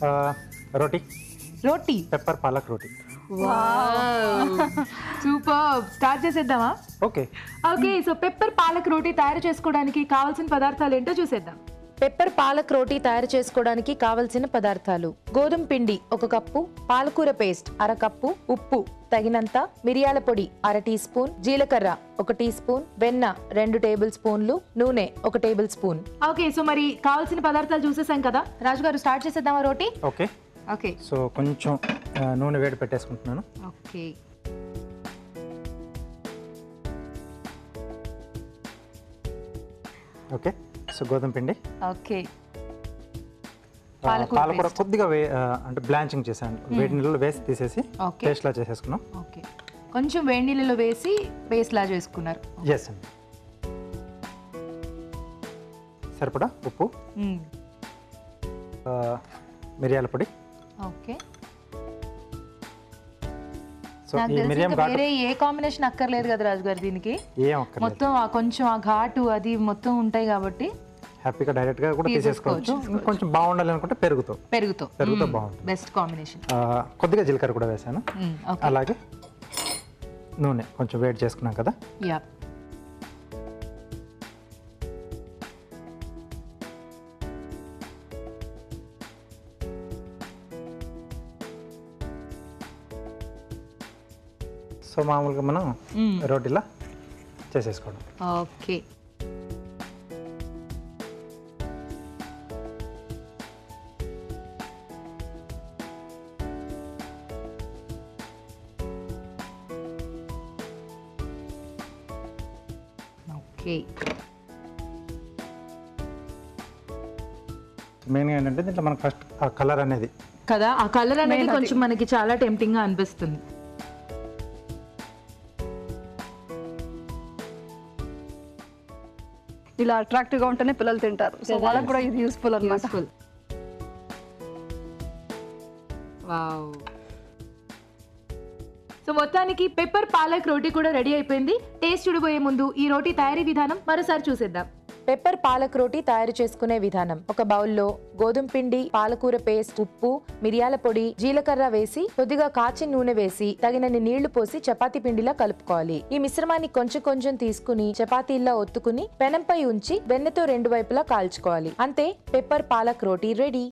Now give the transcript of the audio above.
రోటీ రోటీ పెప్పర్ పాలక్ రోటీ సూపర్ స్టార్ట్ చేసేద్దామా ఓకే ఓకే సో పెప్పర్ పాలక్ రోటీ తయారు చేసుకోవడానికి కావాల్సిన పదార్థాలు ఏంటో చూసేద్దాం పెప్పర్ పాలక్ రోటీ తయారు చేసుకోవడానికి కావలసిన పదార్థాలు గోధుమ పిండి ఒక కప్పు పాలకూర పేస్ట్ అర కప్పు ఉప్పు తగినంత మిరియాల పొడి అర టీ స్పూన్ జీలకర్ర ఒక టీ స్పూన్ వెన్న రెండు టేబుల్ స్పూన్లు నూనె ఒక టేబుల్ స్పూన్ ఓకే సో మరి కావాల్సిన పదార్థాలు చూసేసాం కదా రాజు గారు స్టార్ట్ చేసేద్దామా రోటీ ఓకే ఓకే సో కొంచెం ఆ, నూనె వేడి పెట్టేసుకుంటున్నాను ఓకే ఓకే సో గోధుమ పిండి ఓకే ఆ, పాలకూర పాలకూర కొద్దిగా వే ఆ, అంటే బ్లాంచింగ్ చేశాను వేడి నీళ్ళలో వేసి తీసేసి Okay. పేస్ట్లా చేసేసుకున్నాం ఓకే కొంచెం వేడి నీళ్ళలో వేసి పేస్ట్ లా చేసుకున్నారు ఎస్ అండి సరిపడా ఉప్పు మ్మ్. ఆ, మిరియాల పొడి ఓకే సో నాకు ఈ తెలిసి మిరియం ఇంకా ఘాటు వేరే ఏ కాంబినేషన్ అక్కర్లేదు కదా రాజు గారు దీనికి ఏం అక్కర్లేదు మొత్తం ఆ కొంచెం ఆ ఘాటు అది మొత్తం ఉంటాయి కాబట్టి హ్యాపీగా డైరెక్ట్గా కూడా తీసేసుకోవచ్చు ఇంకొంచెం బాగుండాలి అనుకుంటే పెరుగుతో పెరుగుతో పెరుగుతో బాగుంటుంది బెస్ట్ కాంబినేషన్ ఆ, కొద్దిగా జీలకర్ర కూడా వేసాను ఓకే అలాగే నూనె కొంచెం వేడి చేసుకున్నాం కదా యా సో మామూలుగా మనం రోటీలా చేసేసుకోవడం ఓకే ఓకే మెయిన్గా ఏంటంటే దీంట్లో మనకు ఫస్ట్ ఆ కలర్ అనేది కదా ఆ కలర్ అనేది కొంచెం మనకి చాలా టెంప్టింగ్ గా అనిపిస్తుంది ఇలా అట్రాక్టివ్ గా ఉంటేనే పిల్లలు తింటారు సో వాళ్ళకి కూడా ఇది యూస్ఫుల్ అనమాట యూస్ఫుల్ వావ్ సో మొత్తానికి పెప్పర్ పాలక్ రోటీ కూడా రెడీ అయిపోయింది టేస్ట్ చూడబోయే ముందు ఈ రోటీ తయారీ విధానం మరోసారి చూసేద్దాం పెప్పర్ పాలక్ రోటీ తయారు చేసుకునే విధానం ఒక బౌల్లో గోధుమ పిండి పాలకూర పేస్ట్ ఉప్పు మిరియాల పొడి జీలకర్ర వేసి కొద్దిగా కాచిన నూనె వేసి తగినన్ని నీళ్లు పోసి చపాతీ పిండిలా కలుపుకోవాలి ఈ మిశ్రమాన్ని కొంచెం కొంచెం తీసుకుని చపాతీల్లా ఒత్తుకుని పెనంపై ఉంచి వెన్నెతో రెండు వైపులా కాల్చుకోవాలి అంతే పెప్పర్ పాలక్ రోటీ రెడీ